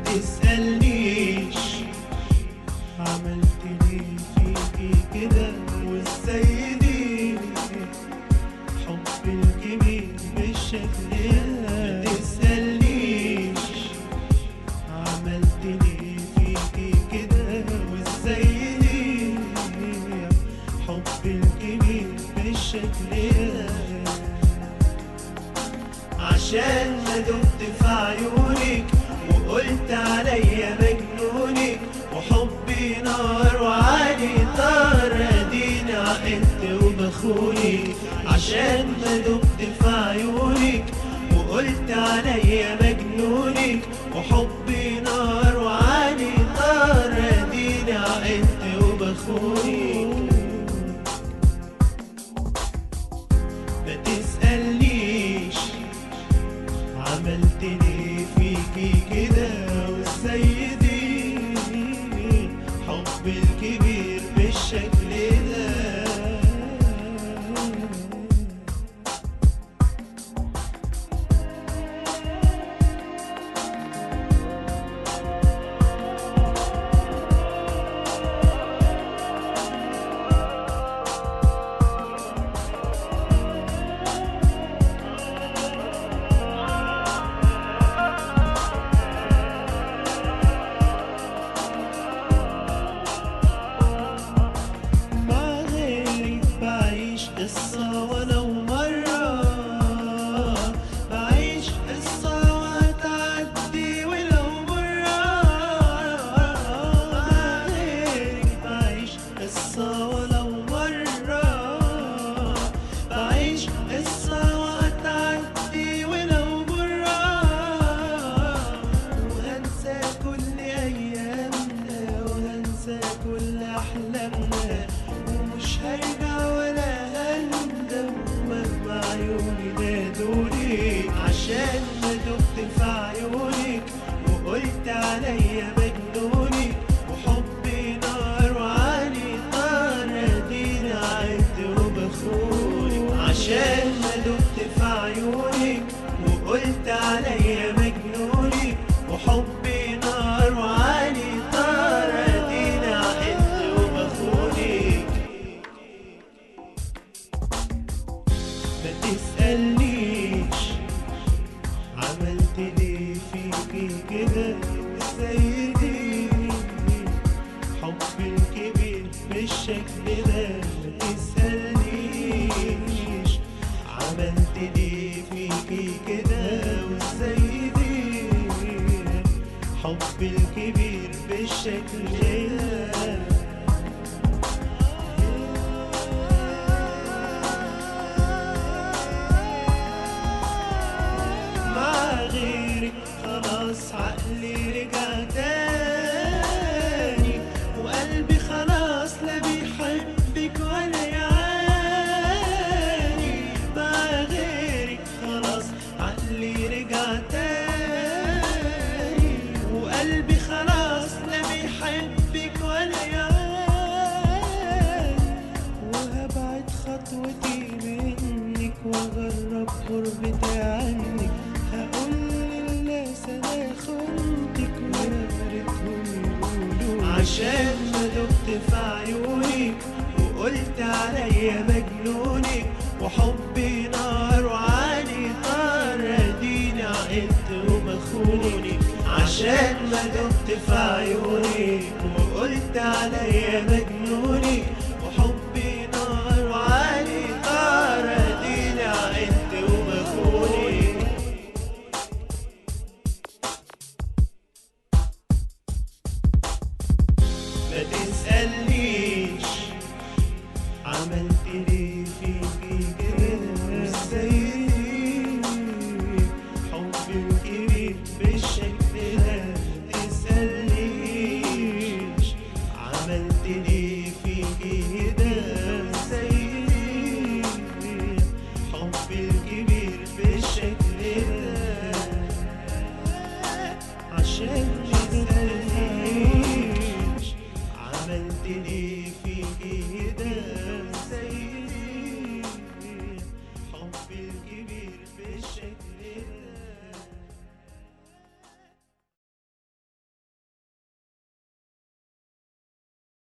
تسألنيش عملت ليه فيكي كده وازاي دي حب الكبير بالشكل ده ما تسألنيش عملت ليه فيكي كده وازاي دي حب الكبير بالشكل ده عشان ما دمت في عيونك وقلت عليا مجنونك وحبي نار وعلي طار اديني عقدت وبخونك عشان ما دمت في عيونك وقلت عليا مجنونك وحبي نار وعلي طار اديني عقدت وبخونك ما تسألنيش عملت ليه فيكي كده وازاي دي حب الكبير بالشكل ده مع غيرك بعيش قصة ولو مرة بعيش قصة وهتعدي ولو مرة مع غيرك بعيش قصة ولو مرة بعيش قصة وهتعدي ولو مرة وهنسى كل أيامنا وهنسى كل أحلامنا ومش هرجع ولا هندم مهما عيوني نادوني عشان ما دمت في عيونك وقلت عليا مجنونك وحبي نار وعلي طار اديني عدت وبخونك عشان ما دمت في عيونك وقلت عليا مجنونك وحبي نار وعلي طار اديني عقدت وبخونك ما تسألنيش عملت ليه فيكي كده وازاي دي حب الكبير بالشكل ده ما تسألنيش عملت ليه فيكي كده وازاي دي حب الكبير بالشكل ده مع غيرك خلاص عقلي رجع تاني وقلبي خلاص لا بيحبك ولا يعاني مع غيرك خلاص عقلي رجع تاني وقلبي خلاص لا بيحبك ولا يعاني وهبعد خطوتي منك واجرب قربتي عنك هقول للناس انا خنتك ورمرتهم يقولوا عشان ما دمت في عيونك وقلت عليا مجنونك وحبي نار وعلي طار اديني عقدت وبخونك عشان ما دمت في عيونك وقلت عليا مجنونك وحبي نار وعلي طار اديني عقدت وبخونك ما تسألنيش عملت ليه فيكي كده وازاي حب الكبير بالشكل ده ما تسألنيش عملت ليه فيكي كده وازاي حب الكبير بالشكل ده عشان تسألنيش عملت ليه فيكي ده